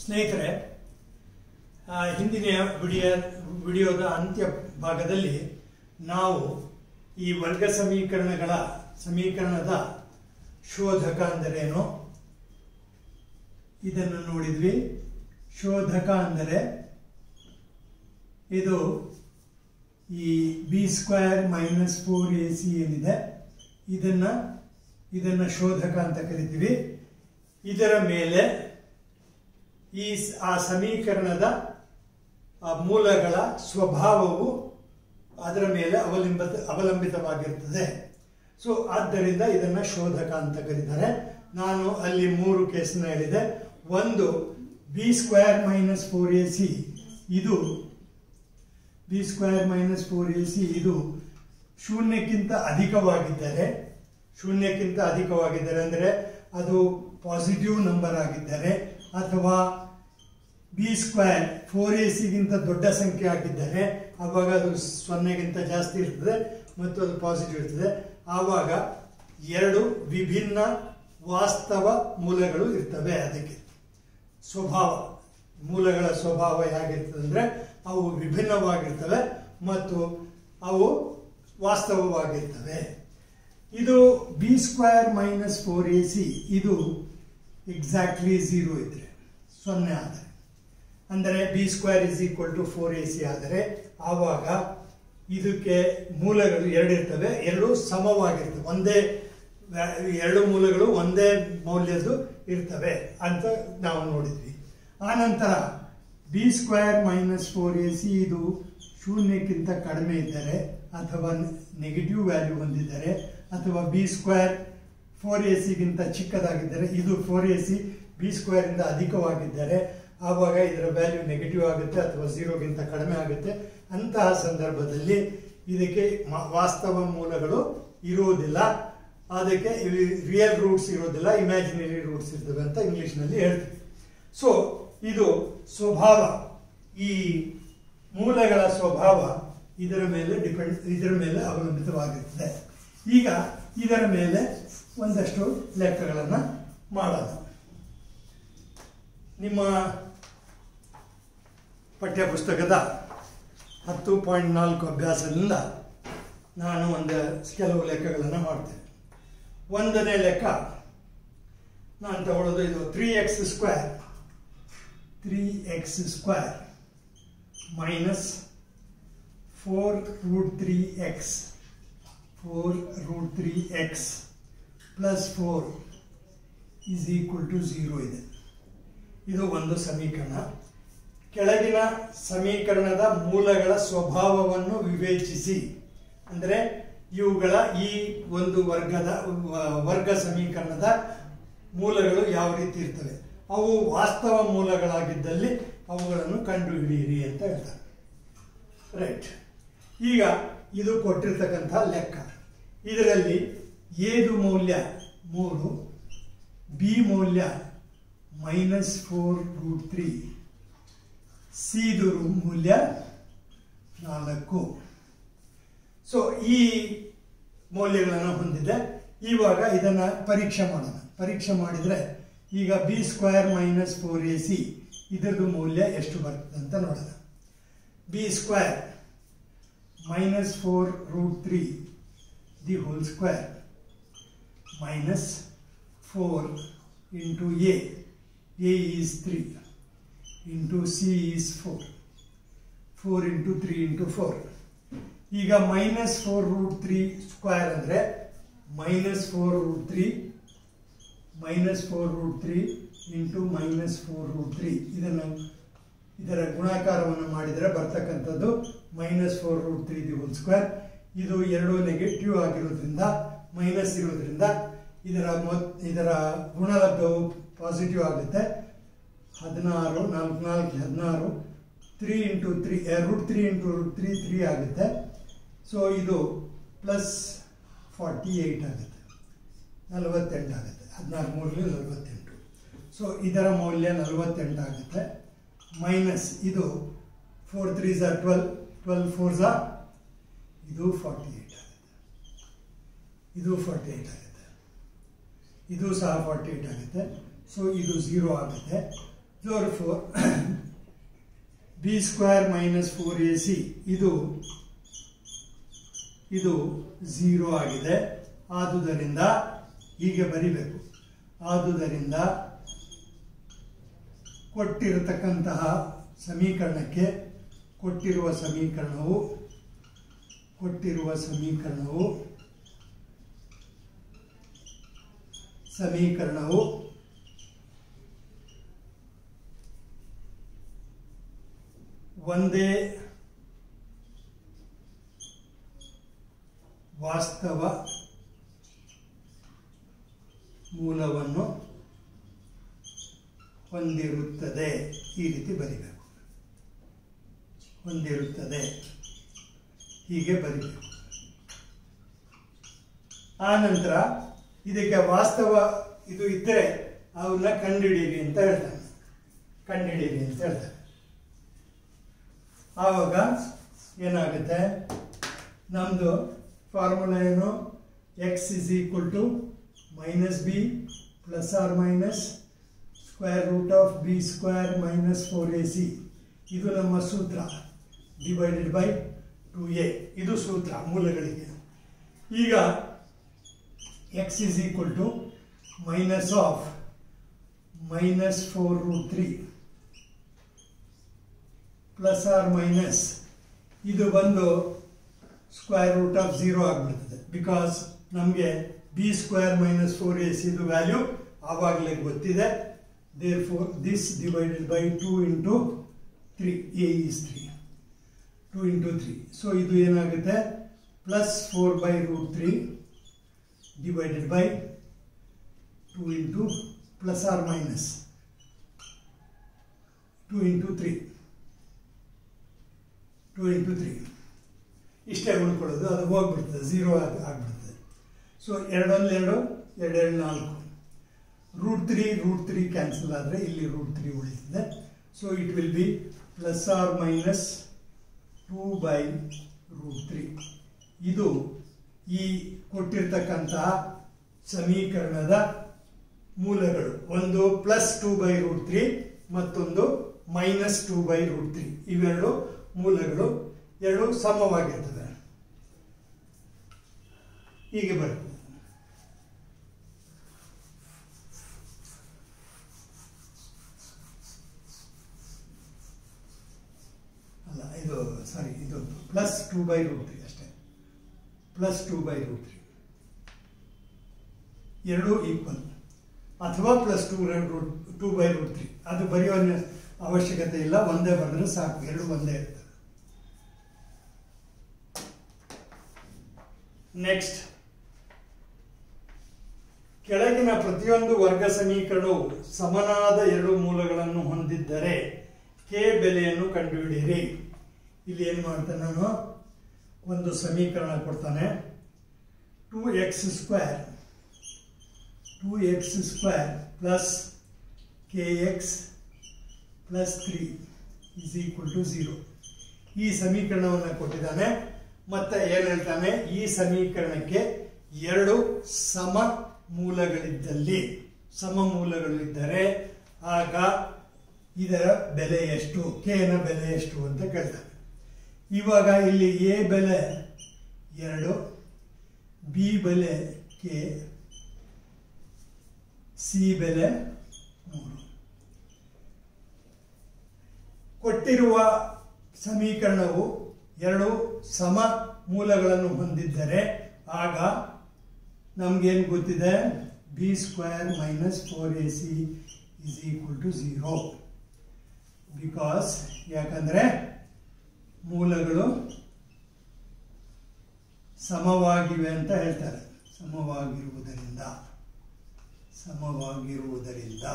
ಸ್ನೇಹಿತರೆ ಆ, ಹಿಂದಿನ ವಿಡಿಯೋ ವಿಡಿಯೋದ ಅಂತ್ಯ ಭಾಗದಲ್ಲಿ ನಾವು ಈ ವರ್ಗ ಸಮೀಕರಣಗಳ ಸಮೀಕರಣದ ಶೋಧಕ ಅಂದರೇನು ಇದನ್ನು ನೋಡಿದ್ವಿ ಶೋಧಕ ಅಂದರೆ ಇದು ಈ B square minus four A C ಏನಿದೆ ಇದನ್ನ ಇದನ್ನ ಶೋಧಕ ಅಂತ ಕರಿತೀವಿ ಇದರ ಮೇಲೆ ಈ ಸ್- ಆ ಸಮೀಕರಣದ ಆ ಮೂಲಗಳ ಸ್ವಭಾವವು ಅದರ ಮೇಲೆ ಅವಲಂಬಿತ ಅವಲಂಬಿತವಾಗಿರ್ತದೆ ಸೊ ಆದ್ದರಿಂದ ಇದನ್ನ ಶೋಧಕ ಅಂತ ಕರೀತಾರೆ ನಾನು ಅಲ್ಲಿ ಮೂರು ಕೇಸ್ನ ಹೇಳಿದೆ ಒಂದು B square minus four A C ಇದು B square minus four A C ಇದು ಶೂನ್ಯಕ್ಕಿಂತ ಅಧಿಕವಾಗಿದ್ದರೆ ಶೂನ್ಯಕ್ಕಿಂತ ಅಧಿಕವಾಗಿದ್ದರೆ ಅಂದರೆ ಅದು ಪಾಸಿಟಿವ್ ನಂಬರ್ ಆಗಿದ್ದರೆ ಅಥವಾ ಬಿ ಸ್ಕ್ವೇರ್ ಫೋರ್ ಎ ಸಿಗಿಂತ ದೊಡ್ಡ ಸಂಖ್ಯೆ ಆಗಿದ್ದರೆ ಆವಾಗ ಅದು ಸೊನ್ನೆಗಿಂತ ಜಾಸ್ತಿ ಇರ್ತದೆ ಮತ್ತು ಅದು ಪಾಸಿಟಿವ್ ಇರ್ತದೆ ಆವಾಗ ಎರಡು ವಿಭಿನ್ನ ವಾಸ್ತವ ಮೂಲಗಳು ಇರ್ತವೆ ಅದಕ್ಕೆ ಸ್ವಭಾವ ಮೂಲಗಳ ಸ್ವಭಾವ ಹೇಗಿರ್ತದೆ ಅಂದರೆ ಅವು ವಿಭಿನ್ನವಾಗಿರ್ತವೆ ಮತ್ತು ಅವು ವಾಸ್ತವವಾಗಿರ್ತವೆ ಇದು B square minus four A C ಇದು ಎಕ್ಸಾಕ್ಟ್ಲಿ ಝೀರೋ ಇದ್ರೆ ಸೊನ್ನೆ ಆದರೆ ಅಂದರೆ b square is equal to four A c ಆದರೆ ಆವಾಗ ಇದಕ್ಕೆ ಮೂಲಗಳು ಎರಡು ಇರ್ತವೆ ಎರಡು ಸಮವಾಗಿರ್ತವೆ ಒಂದೇ ವ್ಯಾ- ಎರಡು ಮೂಲಗಳು ಒಂದೇ ಮೌಲ್ಯದ್ದು ಇರ್ತವೆ ಅಂತ ನಾವು ನೋಡಿದ್ವಿ ಆನಂತರ b square minus four A C ಇದು ಶೂನ್ಯಕ್ಕಿಂತ ಕಡಿಮೆ ಇದ್ದರೆ ಅಥವಾ ನೆಗೆಟಿವ್ ವ್ಯಾಲ್ಯೂ ಹೊಂದಿದ್ದರೆ ಅಥವಾ ಬಿ ಸ್ಕ್ವೇರ್ ಫೋರ್ ಎ ಸಿಗಿಂತ ಚಿಕ್ಕದಾಗಿದ್ದರೆ ಇದು ಫೋರ್ ಎ ಸಿ ಬಿ ಸ್ಕ್ವೇರಿಂದ ಅಧಿಕವಾಗಿದ್ದರೆ ಆವಾಗ ಇದರ ವ್ಯಾಲ್ಯೂ ನೆಗೆಟಿವ್ ಆಗುತ್ತೆ ಅಥವಾ ಝೀರೋಗಿಂತ ಕಡಿಮೆ ಆಗುತ್ತೆ ಅಂತಹ ಸಂದರ್ಭದಲ್ಲಿ ಇದಕ್ಕೆ ಮ- ವಾಸ್ತವ ಮೂಲಗಳು ಇರುವುದಿಲ್ಲ ಅದಕ್ಕೆ ರಿಯಲ್ ರೂಟ್ಸ್ ಇರೋದಿಲ್ಲ ಇಮ್ಯಾಜಿನರಿ ರೂಟ್ಸ್ ಇರ್ತವೆ ಅಂತ ಇಂಗ್ಲಿಷ್ನಲ್ಲಿ ಹೇಳ್ತೀವಿ ಸೊ ಇದು ಸ್ವಭಾವ ಈ ಮೂಲಗಳ ಸ್ವಭಾವ ಇದರ ಮೇಲೆ ಡಿಪೆಂಡ್ ಇದರ ಮೇಲೆ ಅವಲಂಬಿತವಾಗಿರ್ತದೆ ಈಗ ಇದರ ಮೇಲೆ ಒಂದಷ್ಟು ಲೆಕ್ಕಗಳನ್ನು ಮಾಡೋಣ ನಿಮ್ಮ ಪಠ್ಯಪುಸ್ತಕದ ಹತ್ತು ಪಾಯಿಂಟ್ ನಾಲ್ಕು ಅಭ್ಯಾಸದಿಂದ ನಾನು ಒಂದು ಕೆಲವು ಲೆಕ್ಕಗಳನ್ನು ಮಾಡ್ತೇನೆ ಒಂದನೇ ಲೆಕ್ಕ ನಾನು ತಗೊಳ್ಳೋದು ಇದು three x square three x square minus four root three x four root three x plus four is equal to zero ಇದೆ ಇದು ಒಂದು ಸಮೀಕರಣ ಕೆಳಗಿನ ಸಮೀಕರಣದ ಮೂಲಗಳ ಸ್ವಭಾವವನ್ನು ವಿವೇಚಿಸಿ ಅಂದರೆ ಇವುಗಳ ಈ ಒಂದು ವರ್ಗದ ವ- ವರ್ಗ ಸಮೀಕರಣದ ಮೂಲಗಳು ಯಾವ ರೀತಿ ಇರ್ತವೆ ಅವು ವಾಸ್ತವ ಮೂಲಗಳಾಗಿದ್ದಲ್ಲಿ ಅವುಗಳನ್ನು ಕಂಡುಹಿಡಿಯಿರಿ ಅಂತ ಹೇಳ್ತಾರೆ ರೈಟ್ ಈಗ ಇದು ಕೊಟ್ಟಿರ್ತಕ್ಕಂಥ ಲೆಕ್ಕ ಇದರಲ್ಲಿ ಏದು ಮೌಲ್ಯ ಮೂರು ಬಿ ಮೌಲ್ಯ ಮೈನಸ್ ಫೋರ್ ರೂಟ್ ತ್ರೀ ಸಿದು ಮೌಲ್ಯ ನಾಲ್ಕು ಸೊ ಈ ಮೌಲ್ಯಗಳನ್ನು ಹೊಂದಿದೆ ಇವಾಗ ಇದನ್ನು ಪರೀಕ್ಷೆ ಮಾಡೋಣ ಪರೀಕ್ಷೆ ಮಾಡಿದರೆ ಈಗ b square minus four A c ಇದರದ್ದು ಮೌಲ್ಯ ಎಷ್ಟು ಬರ್ತದೆ ಅಂತ ನೋಡೋಣ b square minus four root three the whole square minus four into a a is three into c is four four into three into four ಈಗ minus four root three square ಅಂದರೆ minus four root three minus four root three into minus four root three ಇದನ್ನು ಇದರ ಗುಣಾಕಾರವನ್ನು ಮಾಡಿದರೆ ಬರ್ತಕ್ಕಂಥದ್ದು minus four root three the whole square ಇದು ಎರಡು negative ಆಗಿರೋದ್ರಿಂದ ಮೈನಸ್ ಇರೋದ್ರಿಂದ ಇದರ ಮೊತ್ ಇದರ ಗುಣಲಬ್ಧವು ಪಾಸಿಟಿವ್ ಆಗುತ್ತೆ ಹದಿನಾರು ನಾಲ್ಕು ನಾಲ್ಕು ಹದಿನಾರು three into three root three into root three three ಆಗುತ್ತೆ ಸೊ ಇದು ಪ್ಲಸ್ ಫಾರ್ಟಿ ಏಯ್ಟ್ ಆಗುತ್ತೆ ನಲವತ್ತೆಂಟು ಆಗುತ್ತೆ ಹದಿನಾರು ಮೂರಲಿ ನಲವತ್ತೆಂಟು ಸೊ ಇದರ ಮೌಲ್ಯ ನಲವತ್ತೆಂಟು ಆಗುತ್ತೆ ಮೈನಸ್ ಇದು ಫೋರ್ ತ್ರೀ ಝಾ ಟ್ವೆಲ್ ಟ್ವೆಲ್ ಫೋರ್ ಝಾ ಇದು ಫಾರ್ಟಿ ಏಯ್ಟ್ ಆಗುತ್ತೆ ಇದು ಫಾರ್ಟಿ ಏಯ್ಟ್ ಆಗುತ್ತೆ ಇದು ಸಹ ಫಾರ್ಟಿ ಏಯ್ಟ್ ಆಗುತ್ತೆ ಸೊ ಇದು ಝೀರೋ ಆಗುತ್ತೆ four b square minus four A C ಇದು ಇದು ಝೀರೋ ಆಗಿದೆ ಆದುದರಿಂದ ಹೀಗೆ ಬರಿಬೇಕು ಆದುದರಿಂದ ಕೊಟ್ಟಿರತಕ್ಕಂತಹ ಸಮೀಕರಣಕ್ಕೆ ಕೊಟ್ಟಿರುವ ಸಮೀಕರಣವು ಕೊಟ್ಟಿರುವ ಸಮೀಕರಣವು ಸಮೀಕರಣವು ಒಂದೇ ವಾಸ್ತವ ಮೂಲವನ್ನು ಹೊಂದಿರುತ್ತದೆ ಈ ರೀತಿ ಬರಿಬೇಕು ಹೊಂದಿರುತ್ತದೆ ಹೀಗೆ ಬರಿಬೇಕು ಆ ನಂತರ ಇದಕ್ಕೆ ವಾಸ್ತವ ಇದು ಇದ್ದರೆ ಅವನ್ನ ಕಂಡುಹಿಡೀರಿ ಅಂತ ಹೇಳ್ತಾನೆ ಕಂಡುಹಿಡೀರಿ ಅಂತ ಹೇಳ್ತಾನೆ ಆವಾಗ ಏನಾಗುತ್ತೆ ನಮ್ಮದು ಫಾರ್ಮುಲಾ ಏನು x is equal to minus b plus R minus square root of b square minus four A C ಇದು ನಮ್ಮ ಸೂತ್ರ ಡಿವೈಡೆಡ್ ಬೈ ಟು ಎ ಇದು ಸೂತ್ರ ಮೂಲಗಳಿಗೆ ಈಗ x is equal to minus of minus four root three plus R minus ಇದು ಬಂದು square root of zero ಆಗಿಬಿಡ್ತದೆ ಬಿಕಾಸ್ ನಮಗೆ b square minus four s ಇದು ವ್ಯಾಲ್ಯೂ ಆವಾಗಲೇ ಗೊತ್ತಿದೆ therefore this divided by two into three a is three two into three so ಇದು ಏನಾಗುತ್ತೆ plus four by root three divided by two into plus R minus two into three two into three ಇಷ್ಟೇ ಉಳ್ಕೊಳ್ಳೋದು ಅದು ಹೋಗ್ಬಿಡ್ತದೆ zero ಆಗಿ ಆಗ್ಬಿಡ್ತದೆ so ಎರಡೊಂದು ಎರಡು ಎರಡೆರಡು ನಾಲ್ಕು root three root three cancel ಆದರೆ ಇಲ್ಲಿ ರೂಟ್ ತ್ರೀ ಉಳಿತದೆ so it will be plus R minus two by root three ಇದು ಈ ಕೊಟ್ಟಿರ್ತಕ್ಕಂತಹ ಸಮೀಕರಣದ ಮೂಲಗಳು ಒಂದು plus two by root three ಮತ್ತೊಂದು minus two by root three ಇವೆರಡು ಮೂಲಗಳು ಎರಡು ಸಮವಾಗಿರ್ತದೆ ಹೀಗೆ ಬರ್ತದೆ ಅಲ್ಲ ಇದು ಸಾರಿ ಇದು plus two by root three ಅಷ್ಟೇ plus two by root three ಎರಡೂ ಈಕ್ವಲ್ ಅಥವಾ plus two root two by root three ಅದು ಬರೆಯೋ ಅವಶ್ಯಕತೆ ಇಲ್ಲ ಒಂದೇ ಬರೆದ್ರೆ ಸಾಕು ಎರಡು ಒಂದೇ ಇರ್ತದೆ ನೆಕ್ಸ್ಟ್ ಕೆಳಗಿನ ಪ್ರತಿಯೊಂದು ವರ್ಗ ಸಮೀಕರಣವು ಸಮನಾದ ಎರಡು ಮೂಲಗಳನ್ನು ಹೊಂದಿದ್ದರೆ ಕೆ ಬೆಲೆಯನ್ನು ಕಂಡುಹಿಡಿಯಿರಿ ಇಲ್ಲಿ ಏನು ಮಾಡ್ತಾನೆ ನಾನು ಒಂದು ಸಮೀಕರಣ ಕೊಡ್ತಾನೆ two x square two x square plus k x plus three is equal to zero ಈ ಸಮೀಕರಣವನ್ನು ಕೊಟ್ಟಿದ್ದಾನೆ ಮತ್ತೆ ಏನು ಹೇಳ್ತಾನೆ ಈ ಸಮೀಕರಣಕ್ಕೆ ಎರಡು ಸಮ ಮೂಲಗಳಿದ್ದಲ್ಲಿ ಸಮ ಮೂಲಗಳಿದ್ದರೆ ಆಗ ಇದರ ಬೆಲೆ ಎಷ್ಟು ಕೆನ ಬೆಲೆ ಎಷ್ಟು ಅಂತ ಕೇಳ್ತಾನೆ ಇವಾಗ ಇಲ್ಲಿ ಎ ಬೆಲೆ ಎರಡು ಬಿ ಬೆಲೆ ಕೆ ಸಿ ಬೆಲೆ ಮೂರು ಕೊಟ್ಟಿರುವ ಸಮೀಕರಣವು ಎರಡು ಸಮ ಮೂಲಗಳನ್ನು ಹೊಂದಿದ್ದರೆ ಆಗ ನಮ್ಗೇನು ಗೊತ್ತಿದೆ b square minus four A c is equal to zero because ಯಾಕಂದ್ರೆ ಮೂಲಗಳು ಸಮವಾಗಿವೆ ಅಂತ ಹೇಳ್ತಾರೆ ಸಮವಾಗಿರುವುದರಿಂದ ಸಮವಾಗಿರುವುದರಿಂದ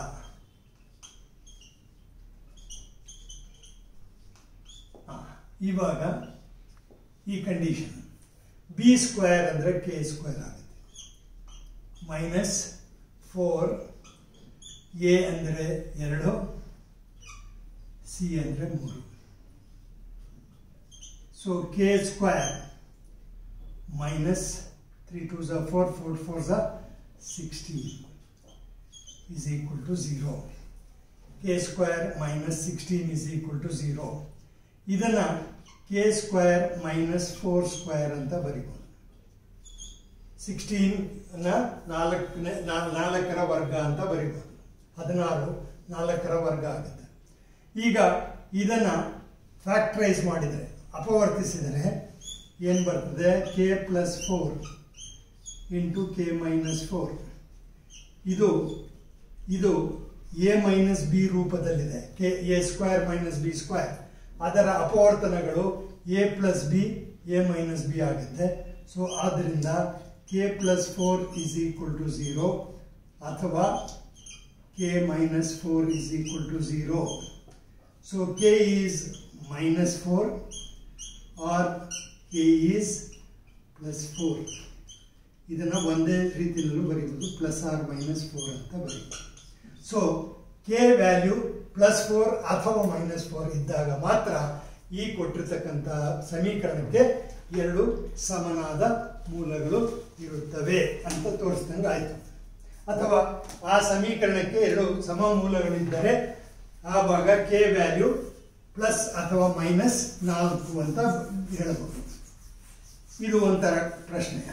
ಆ, ಇವಾಗ ಈ ಕಂಡೀಷನ್ ಬಿ ಸ್ಕ್ವೇರ್ ಅಂದರೆ ಕೆ ಸ್ಕ್ವೇರ್ ಆಗುತ್ತೆ ಮೈನಸ್ ಫೋರ್ ಎ ಅಂದರೆ ಎರಡು ಸಿ ಅಂದರೆ ಮೂರು so k square minus three two ಝ ಫೋರ್ ಫೋರ್ ಫೋರ್ ಝ sixteen is equal to 0. K square minus sixteen is equal to zero ಇದನ್ನು k square minus four square ಅಂತ ಬರಿಬೋದು ಸಿಕ್ಸ್ಟೀನ್ ನಾಲ್ಕನೇ ನಾಲ್ಕರ ವರ್ಗ ಅಂತ ಬರಿಬೋದು ಹದಿನಾರು ನಾಲ್ಕರ ವರ್ಗ ಆಗುತ್ತೆ ಈಗ ಇದನ್ನು ಫ್ಯಾಕ್ಟ್ರೈಸ್ ಮಾಡಿದರೆ ಅಪವರ್ತಿಸಿದರೆ ಏನು ಬರ್ತದೆ k plus four into k minus four ಇದು ಇದು ಎ ಮೈನಸ್ ಬಿ ರೂಪದಲ್ಲಿದೆ k a square minus b square ಅದರ ಅಪವರ್ತನಗಳು a plus b a minus b ಆಗುತ್ತೆ ಸೊ ಆದ್ದರಿಂದ k plus four is equal to zero ಅಥವಾ k minus four is equal to zero so k is minus four or k is plus four ಇದನ್ನು ಒಂದೇ ರೀತಿಯಲ್ಲೂ ಬರೀಬೋದು plus R minus four ಅಂತ ಬರೀಬೋದು so K value plus four ಅಥವಾ minus four ಇದ್ದಾಗ ಮಾತ್ರ ಈ ಕೊಟ್ಟಿರ್ತಕ್ಕಂಥ ಸಮೀಕರಣಕ್ಕೆ ಎರಡು ಸಮನಾದ ಮೂಲಗಳು ಇರುತ್ತವೆ ಅಂತ ತೋರಿಸ್ದಂಗೆ ಆಯಿತು ಅಥವಾ ಆ ಸಮೀಕರಣಕ್ಕೆ ಎರಡು ಸಮ ಮೂಲಗಳಿದ್ದರೆ ಆವಾಗ ಕೆ ವ್ಯಾಲ್ಯೂ ಪ್ಲಸ್ ಅಥವಾ ಮೈನಸ್ ನಾಲ್ಕು ಅಂತ ಹೇಳಬಹುದು ಇದು ಒಂಥರ ಪ್ರಶ್ನೆ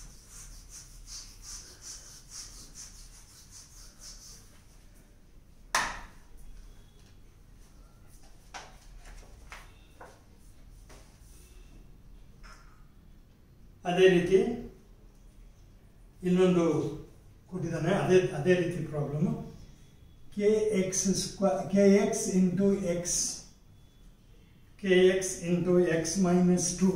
ಅದೇ ರೀತಿ ಇನ್ನೊಂದು ಕೊಟ್ಟಿದ್ದಾನೆ ಅದೇ ಅದೇ ರೀತಿ problem k x square k x into x k x into x minus two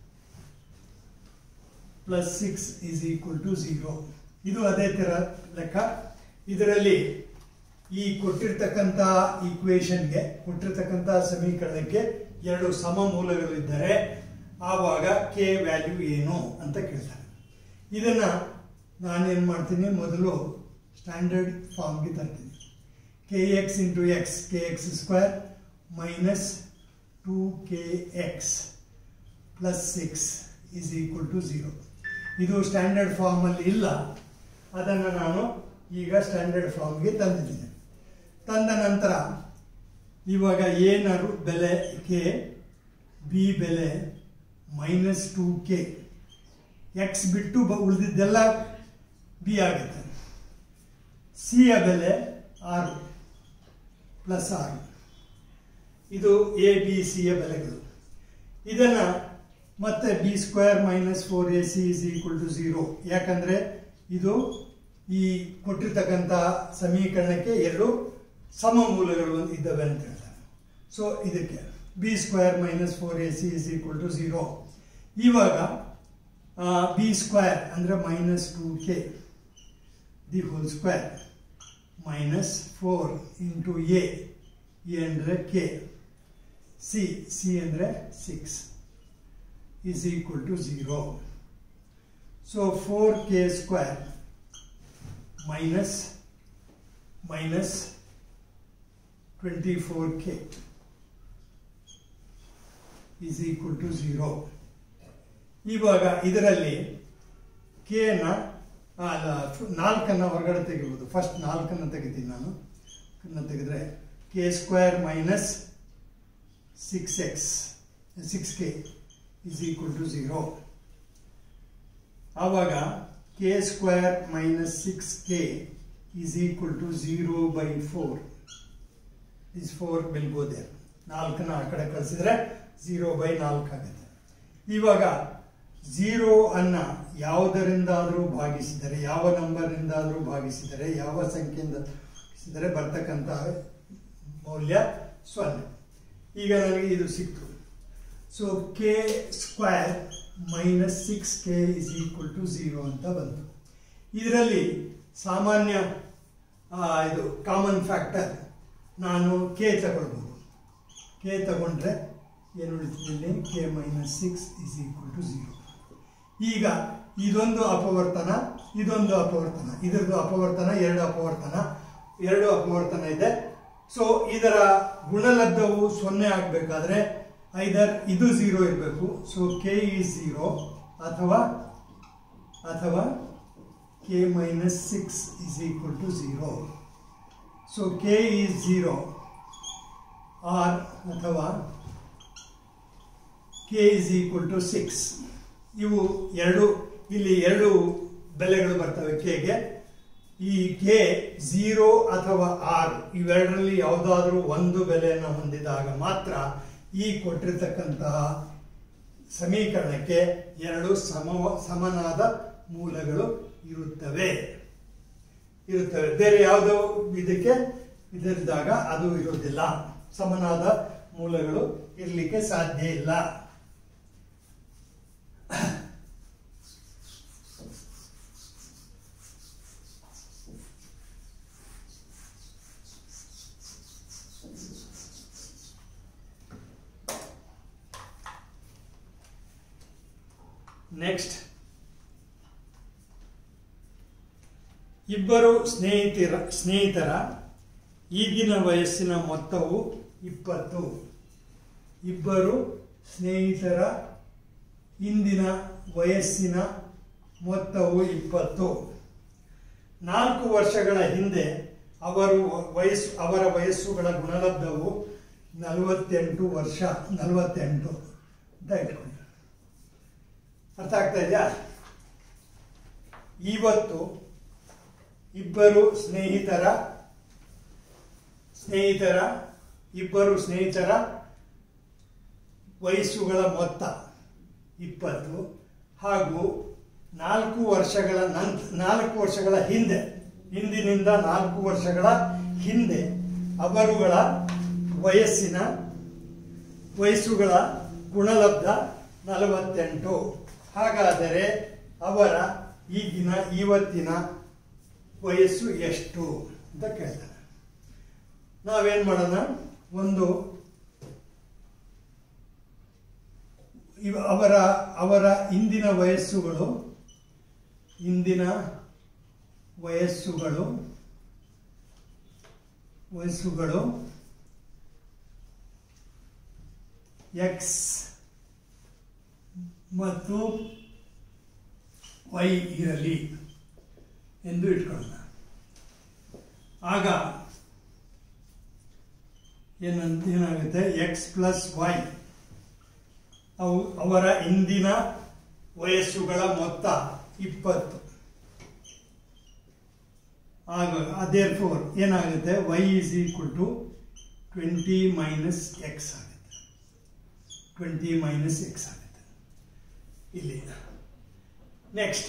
plus six is equal to zero ಇದು ಅದೇ ಥರ ಲೆಕ್ಕ ಇದರಲ್ಲಿ ಈ ಕೊಟ್ಟಿರ್ತಕ್ಕಂಥ ಈಕ್ವೇಷನ್ಗೆ ಕೊಟ್ಟಿರ್ತಕ್ಕಂಥ ಸಮೀಕರಣಕ್ಕೆ ಎರಡು ಸಮ ಮೂಲಗಳಿದ್ದರೆ ಆವಾಗ ಕೆ ವ್ಯಾಲ್ಯೂ ಏನು ಅಂತ ಕೇಳ್ತಾರೆ ಇದನ್ನು ನಾನೇನು ಮಾಡ್ತೀನಿ ಮೊದಲು ಸ್ಟ್ಯಾಂಡರ್ಡ್ ಫಾರ್ಮ್ಗೆ ತರ್ತೀನಿ k x into x k x square minus two k x plus six is equal to zero ಇದು ಸ್ಟ್ಯಾಂಡರ್ಡ್ ಫಾರ್ಮಲ್ಲಿ ಇಲ್ಲ ಅದನ್ನು ನಾನು ಈಗ ಸ್ಟ್ಯಾಂಡರ್ಡ್ ಫಾರ್ಮ್ಗೆ ತಂದಿದ್ದೀನಿ ತಂದ ನಂತರ ಇವಾಗ ಏನಾರು ಬೆಲೆ ಕೆ ಬಿ ಬೆಲೆ ಮೈನಸ್ ಟು ಕೆ ಎಕ್ಸ್ ಬಿಟ್ಟು ಬ ಉಳಿದಿದ್ದೆಲ್ಲ ಬಿ ಆಗುತ್ತೆ ಸಿಯ ಬೆಲೆ ಆರು ಪ್ಲಸ್ ಆರು ಇದು ಎ ಬಿ ಸಿಯ ಬೆಲೆಗಳು ಇದನ್ನು ಮತ್ತೆ b square minus four A c is equal to zero ಯಾಕಂದರೆ ಇದು ಈ ಕೊಟ್ಟಿರ್ತಕ್ಕಂಥ ಸಮೀಕರಣಕ್ಕೆ ಎರಡು ಸಮ ಮೂಲಗಳು ಇದ್ದಾವೆ ಅಂತ ಹೇಳ್ತಾರೆ ಸೊ ಇದಕ್ಕೆ b square minus four A c is equal to zero ಇವಾಗ ಬಿ ಸ್ಕ್ವೇರ್ ಅಂದರೆ minus two k the whole square minus four into a a ಅಂದರೆ ಕೆ ಸಿ ಸಿ ಅಂದರೆ six is equal to zero so four k square minus minus twenty four k is equal to zero ಇವಾಗ ಇದರಲ್ಲಿ ಕೆನ ಅಲ್ಲ ನಾಲ್ಕನ್ನು ಹೊರಗಡೆ ತೆಗಿಬೋದು first ನಾಲ್ಕನ್ನು ತೆಗಿತೀನಿ ನಾನು ಕನ್ನ ತೆಗೆದ್ರೆ k square minus six x six k is equal to zero ಆವಾಗ k square minus six k is equal to zero by four is four will go there ನಾಲ್ಕನ್ನ ಆ ಕಡೆ ಕಳಿಸಿದ್ರೆ ಝೀರೋ ಬೈ ನಾಲ್ಕು ಆಗುತ್ತೆ ಇವಾಗ ಝೀರೋ ಅನ್ನ ಯಾವುದರಿಂದಾದರೂ ಭಾಗಿಸಿದರೆ ಯಾವ ನಂಬರ್ನಿಂದಾದರೂ ಭಾಗಿಸಿದರೆ ಯಾವ ಸಂಖ್ಯೆಯಿಂದ ಭಾಗಿಸಿದರೆ ಬರ್ತಕ್ಕಂಥ ಮೌಲ್ಯ ಸೊನ್ನೆ ಈಗ ನನಗೆ ಇದು ಸಿಕ್ತು so k square minus six k is equal to zero ಅಂತ ಬಂತು ಇದರಲ್ಲಿ ಸಾಮಾನ್ಯ ಆ, ಇದು ಕಾಮನ್ ಫ್ಯಾಕ್ಟರ್ ನಾನು ಕೆ ತಗೊಳ್ಬೋದು ಕೆ ತಗೊಂಡ್ರೆ ಏನು ಉಳಿತಿದೆ k minus six is equal to zero ಈಗ ಇದೊಂದು ಅಪವರ್ತನ ಇದೊಂದು ಅಪವರ್ತನ ಇದರದ್ದು ಅಪವರ್ತನ ಎರಡು ಅಪವರ್ತನ ಎರಡು ಅಪವರ್ತನ ಇದೆ ಸೊ ಇದರ ಗುಣಲಬ್ಧವು ಸೊನ್ನೆ ಆಗಬೇಕಾದ್ರೆ ಐದರ್ ಇದು ಝೀರೋ ಇರಬೇಕು ಸೊ ಕೆ ಈ ಝೀರೋ ಅಥವಾ ಅಥವಾ k minus six is equal to zero so k is zero or ಅಥವಾ k is equal to six ಇವು ಎರಡು ಇಲ್ಲಿ ಎರಡು ಬೆಲೆಗಳು ಬರ್ತವೆ ಕೆಗೆ ಈ ಕೆ ಝೀರೋ ಅಥವಾ ಆರ್ ಇವೆರಡರಲ್ಲಿ ಯಾವುದಾದ್ರೂ ಒಂದು ಬೆಲೆಯನ್ನು ಹೊಂದಿದಾಗ ಮಾತ್ರ ಈ ಕೊಟ್ಟಿರ್ತಕ್ಕಂತಹ ಸಮೀಕರಣಕ್ಕೆ ಎರಡು ಸಮ ಸಮನಾದ ಮೂಲಗಳು ಇರುತ್ತವೆ ಇರುತ್ತವೆ ಬೇರೆ ಯಾವುದೋ ಇದಕ್ಕೆ ಇದರಿದ್ದಾಗ ಅದು ಇರುವುದಿಲ್ಲ ಸಮನಾದ ಮೂಲಗಳು ಇರಲಿಕ್ಕೆ ಸಾಧ್ಯ ಇಲ್ಲ ನೆಕ್ಸ್ಟ್ ಇಬ್ಬರು ಸ್ನೇಹಿತರ ಸ್ನೇಹಿತರ ಈಗಿನ ವಯಸ್ಸಿನ ಮೊತ್ತವು ಇಪ್ಪತ್ತು ಇಬ್ಬರು ಸ್ನೇಹಿತರ ಇಂದಿನ ವಯಸ್ಸಿನ ಮೊತ್ತವು ಇಪ್ಪತ್ತು ನಾಲ್ಕು ವರ್ಷಗಳ ಹಿಂದೆ ಅವರು ವಯಸ್ಸು ಅವರ ವಯಸ್ಸುಗಳ ಗುಣಲಬ್ಧವು ನಲವತ್ತೆಂಟು ವರ್ಷ ನಲವತ್ತೆಂಟು ಅಂತ ಇಟ್ಕೊಂಡು ಅರ್ಥ ಆಗ್ತಾ ಇದೆಯಾ ಇವತ್ತು ಇಬ್ಬರು ಸ್ನೇಹಿತರ ಸ್ನೇಹಿತರ ಇಬ್ಬರು ಸ್ನೇಹಿತರ ವಯಸ್ಸುಗಳ ಮೊತ್ತ ಇಪ್ಪತ್ತು ಹಾಗೂ ನಾಲ್ಕು ವರ್ಷಗಳ ನಂತ ನಾಲ್ಕು ವರ್ಷಗಳ ಹಿಂದೆ ಹಿಂದಿನಿಂದ ನಾಲ್ಕು ವರ್ಷಗಳ ಹಿಂದೆ ಅವರುಗಳ ವಯಸ್ಸಿನ ವಯಸ್ಸುಗಳ ಗುಣಲಬ್ಧ ನಲವತ್ತೆಂಟು ಹಾಗಾದರೆ ಅವರ ಈಗಿನ ಇವತ್ತಿನ ವಯಸ್ಸು ಎಷ್ಟು ಅಂತ ಕೇಳ್ತಾನೆ ನಾವೇನ್ ಮಾಡೋಣ ಒಂದು ಇವ ಅವರ ಅವರ ಇಂದಿನ ವಯಸ್ಸುಗಳು ಇಂದಿನ ವಯಸ್ಸುಗಳು ವಯಸ್ಸುಗಳು ಎಕ್ಸ್ ಮತ್ತು ವೈ ಇರಲಿ ಎಂದು ಇಟ್ಕೊಳ್ಳೋಣ ಆಗ ಏನಂತ ಏನಾಗುತ್ತೆ ಎಕ್ಸ್ ಪ್ಲಸ್ ವೈ ಅವು ಅವರ ಇಂದಿನ ವಯಸ್ಸುಗಳ ಮೊತ್ತ ಇಪ್ಪತ್ತು ಆಗ ಅದೇ ಫೋರ್ ಏನಾಗುತ್ತೆ y is equal to twenty minus x ಆಗುತ್ತೆ ಟ್ವೆಂಟಿ ಮೈನಸ್ ಎಕ್ಸ್ ಆಗುತ್ತೆ ಇಲ್ಲಿ ನೆಕ್ಸ್ಟ್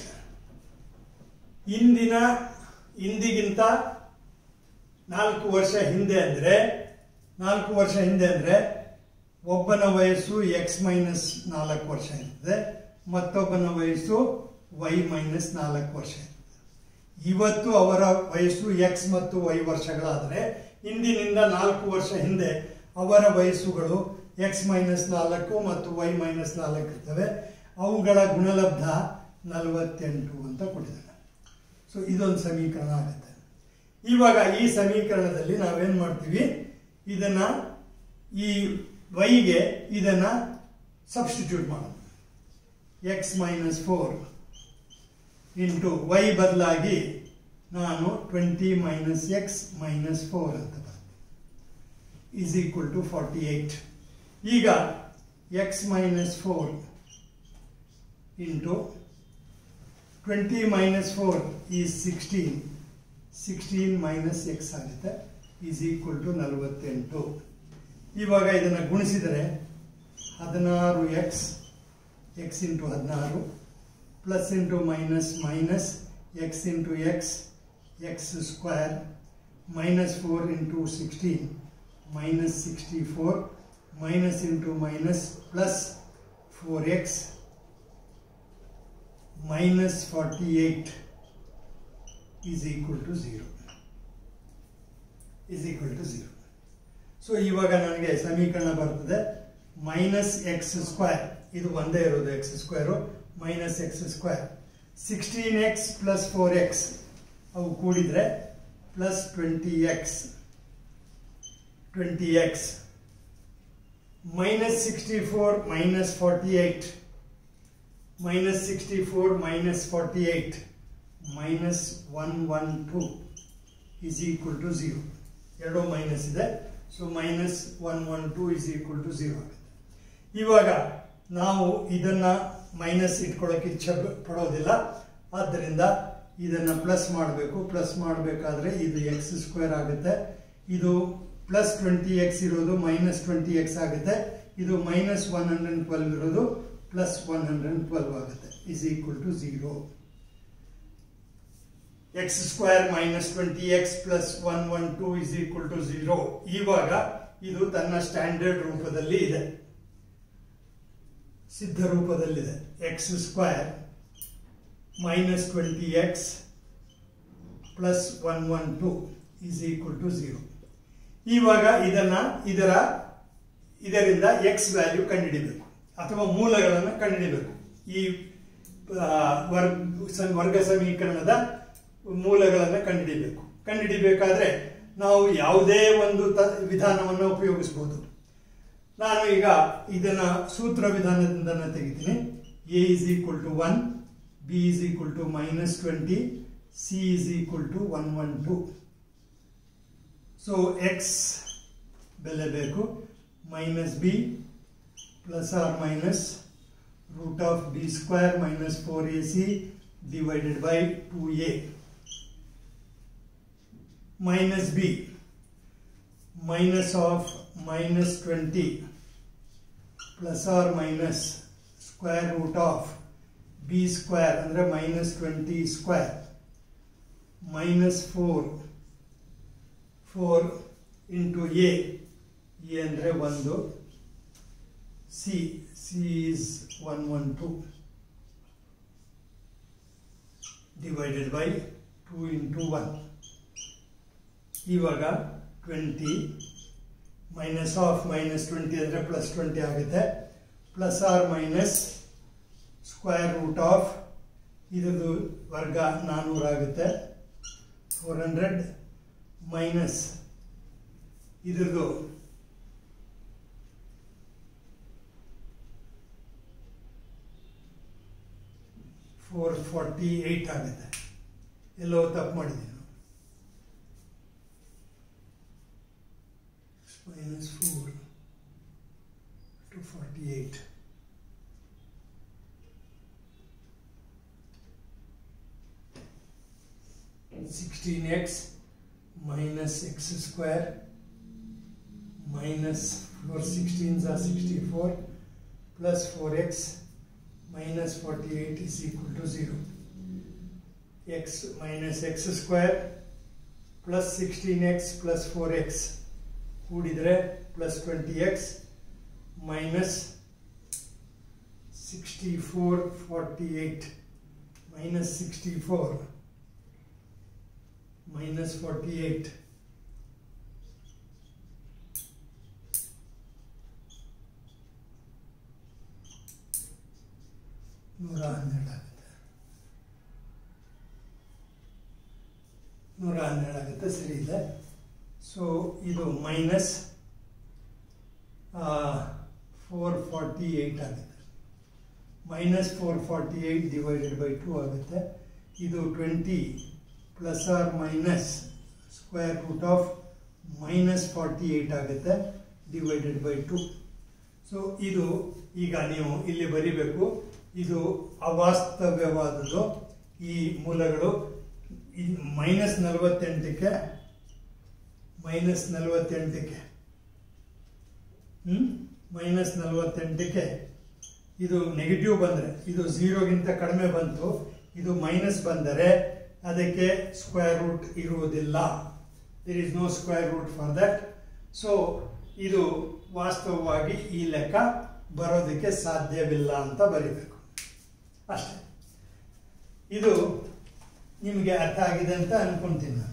ಇಂದಿನ ಇಂದಿಗಿಂತ ನಾಲ್ಕು ವರ್ಷ ಹಿಂದೆ ಅಂದರೆ ನಾಲ್ಕು ವರ್ಷ ಹಿಂದೆ ಅಂದರೆ ಒಬ್ಬನ ವಯಸ್ಸು ಎಕ್ಸ್ ಮೈನಸ್ ನಾಲ್ಕು ವರ್ಷ ಇರ್ತದೆ ಮತ್ತೊಬ್ಬನ ವಯಸ್ಸು ವೈ ಮೈನಸ್ ನಾಲ್ಕು ವರ್ಷ ಇರ್ತದೆ ಇವತ್ತು ಅವರ ವಯಸ್ಸು ಎಕ್ಸ್ ಮತ್ತು ವೈ ವರ್ಷಗಳಾದರೆ ಇಂದಿನಿಂದ ನಾಲ್ಕು ವರ್ಷ ಹಿಂದೆ ಅವರ ವಯಸ್ಸುಗಳು ಎಕ್ಸ್ ಮೈನಸ್ ನಾಲ್ಕು ಮತ್ತು ವೈ ಮೈನಸ್ ನಾಲ್ಕು ಇರ್ತವೆ ಅವುಗಳ ಗುಣಲಬ್ಧ ನಲವತ್ತೆಂಟು ಅಂತ ಕೊಟ್ಟಿದ್ದಾನೆ ಸೊ ಇದೊಂದು ಸಮೀಕರಣ ಆಗುತ್ತೆ ಇವಾಗ ಈ ಸಮೀಕರಣದಲ್ಲಿ ನಾವೇನ್ ಮಾಡ್ತೀವಿ ಇದನ್ನ ಈ ವೈಗೆ ಇದನ್ನ ಸಬ್ಸ್ಟಿಟ್ಯೂಟ್ ಮಾಡೋಣ x minus four into y ಬದಲಾಗಿ ನಾನು twenty minus x minus four ಅಂತ ಬರ್ತೀನಿ is equal to forty eight ಈಗ x minus four into twenty minus four is sixteen sixteen minus x ಆಗುತ್ತೆ ಈಸ್ ಈಕ್ವಲ್ ಟು ನಲವತ್ತೆಂಟು ಇವಾಗ ಇದನ್ನು ಗುಣಿಸಿದರೆ ಹದಿನಾರು ಎಕ್ಸ್ ಎಕ್ಸ್ ಇಂಟು ಹದಿನಾರು plus into minus minus x into x x square minus four into sixteen minus sixty four minus into minus plus four X minus 48 is equal to 0 is equal to 0 so ಇವಾಗ ನನಗೆ ಸಮೀಕರಣ ಬರ್ತದೆ minus x square ಇದು ಒಂದೇ ಇರೋದು x square minus x square sixteen x plus four x ಅವು ಕೂಡಿದ್ರೆ plus twenty x twenty x minus sixty four minus forty eight minus 64 minus 48 minus 112 is equal to 0. ಎರಡು ಮೈನಸ್ ಇದೆ so minus one one two is equal to zero ಆಗುತ್ತೆ ಇವಾಗ ನಾವು ಇದನ್ನ minus ಇಟ್ಕೊಳ್ಳೋಕೆ ಇಚ್ಛೆ ಪಡೋದಿಲ್ಲ ಆದ್ದರಿಂದ ಇದನ್ನ ಪ್ಲಸ್ ಮಾಡಬೇಕು ಪ್ಲಸ್ ಮಾಡಬೇಕಾದ್ರೆ ಇದು ಎಕ್ಸ್ ಸ್ಕ್ವೇರ್ ಆಗುತ್ತೆ ಇದು ಪ್ಲಸ್ ಟ್ವೆಂಟಿ ಎಕ್ಸ್ ಇರೋದು ಮೈನಸ್ ಟ್ವೆಂಟಿ ಎಕ್ಸ್ ಆಗುತ್ತೆ ಇದು ಮೈನಸ್ ಒನ್ ಹಂಡ್ರೆಡ್ ಟ್ವೆಲ್ವ್ ಇರೋದು ಪ್ಲಸ್ ಒನ್ ಹಂಡ್ರೆಡ್ ಟ್ವೆಲ್ವ್ ಆಗುತ್ತೆ is equal to zero x square minus twenty x plus one one two is equal to zero ಇವಾಗ ಇದು ತನ್ನ standard ರೂಪದಲ್ಲಿ ಇದೆ ಸಿದ್ಧ ರೂಪದಲ್ಲಿದೆ x square minus twenty x plus one one two is equal to zero ಇವಾಗ ಇದನ್ನ ಇದರ ಇದರಿಂದ ಎಕ್ಸ್ ವ್ಯಾಲ್ಯೂ ಕಂಡುಹಿಡಿಬೇಕು ಅಥವಾ ಮೂಲಗಳನ್ನು ಕಂಡುಹಿಡಿಬೇಕು ಈ ಆ, ವರ್ಗ ಸ- ವರ್ಗ ಸಮೀಕರಣದ ಮೂಲಗಳನ್ನು ಕಂಡುಹಿಡಿಬೇಕು ಕಂಡುಹಿಡಿಬೇಕಾದ್ರೆ ನಾವು ಯಾವುದೇ ಒಂದು ತ ವಿಧಾನವನ್ನು ಉಪಯೋಗಿಸ್ಬೋದು ನಾನು ಈಗ ಇದನ್ನ ಸೂತ್ರ ವಿಧಾನದಿಂದ ತೆಗಿತೀನಿ a is equal to one b is equal to minus twenty c is equal to one one two so x ಬೆಲೆ ಬೇಕು minus b plus R minus root of b square minus four A c divided by two a minus b minus of minus twenty plus R minus square root of b square ಅಂದರೆ minus twenty square minus four four into a a ಅಂದರೆ ಒಂದು C C is one one two divided by two into one ಇವಾಗ twenty minus of minus twenty ಅಂದರೆ plus twenty ಆಗುತ್ತೆ plus R minus square root of ಇದ್ರದ್ದು ವರ್ಗ ನಾನ್ನೂರು ಆಗುತ್ತೆ four hundred minus ಇದ್ರದ್ದು ಫೋರ್ ಫಾರ್ಟಿ ಏಯ್ಟ್ ಆಗುತ್ತೆ ಎಲ್ಲೋ ತಪ್ಪು ಮಾಡಿದ್ದೀನಿ minus 4 to 48. Sixteen x minus x square minus four sixteens are sixty-four plus four x minus forty-eight is equal to zero. x minus x square plus sixteen x plus four x ಕೂಡಿದರೆ plus twenty x minus sixty four forty eight minus sixty four minus forty eight ನೂರ ಹನ್ನೆರಡು ಆಗುತ್ತೆ ನೂರ ಹನ್ನೆರಡು ಆಗುತ್ತೆ ಸರಿ ಇದೆ so ಇದು ಮೈನಸ್ ಫೋರ್ ಫಾರ್ಟಿ ಏಯ್ಟ್ ಆಗುತ್ತೆ minus four forty eight divided by two ಆಗುತ್ತೆ ಇದು twenty plus R minus square root of minus forty eight ಆಗುತ್ತೆ ಡಿವೈಡೆಡ್ ಬೈ ಟು ಸೊ ಇದು ಈಗ ನೀವು ಇಲ್ಲಿ ಬರಿಬೇಕು ಇದು ಅವಾಸ್ತವ್ಯವಾದದ್ದು ಈ ಮೂಲಗಳು ಮೈನಸ್ ನಲವತ್ತೆಂಟಕ್ಕೆ ಮೈನಸ್ ನಲವತ್ತೆಂಟಕ್ಕೆ ಹ್ಮ್ ಮೈನಸ್ ನಲವತ್ತೆಂಟಕ್ಕೆ ಇದು ನೆಗೆಟಿವ್ ಬಂದರೆ ಇದು ಝೀರೋಗಿಂತ ಕಡಿಮೆ ಬಂತು ಇದು ಮೈನಸ್ ಬಂದರೆ ಅದಕ್ಕೆ ಸ್ಕ್ವೇರ್ ರೂಟ್ ಇರುವುದಿಲ್ಲ there is no square root for that so ಇದು ವಾಸ್ತವವಾಗಿ ಈ ಲೆಕ್ಕ ಬರೋದಕ್ಕೆ ಸಾಧ್ಯವಿಲ್ಲ ಅಂತ ಬರೀಬೇಕು ಅಷ್ಟೇ ಇದು ನಿಮಗೆ ಅರ್ಥ ಆಗಿದೆ ಅಂತ ಅನ್ಕೊಂತೀನಿ ನಾನು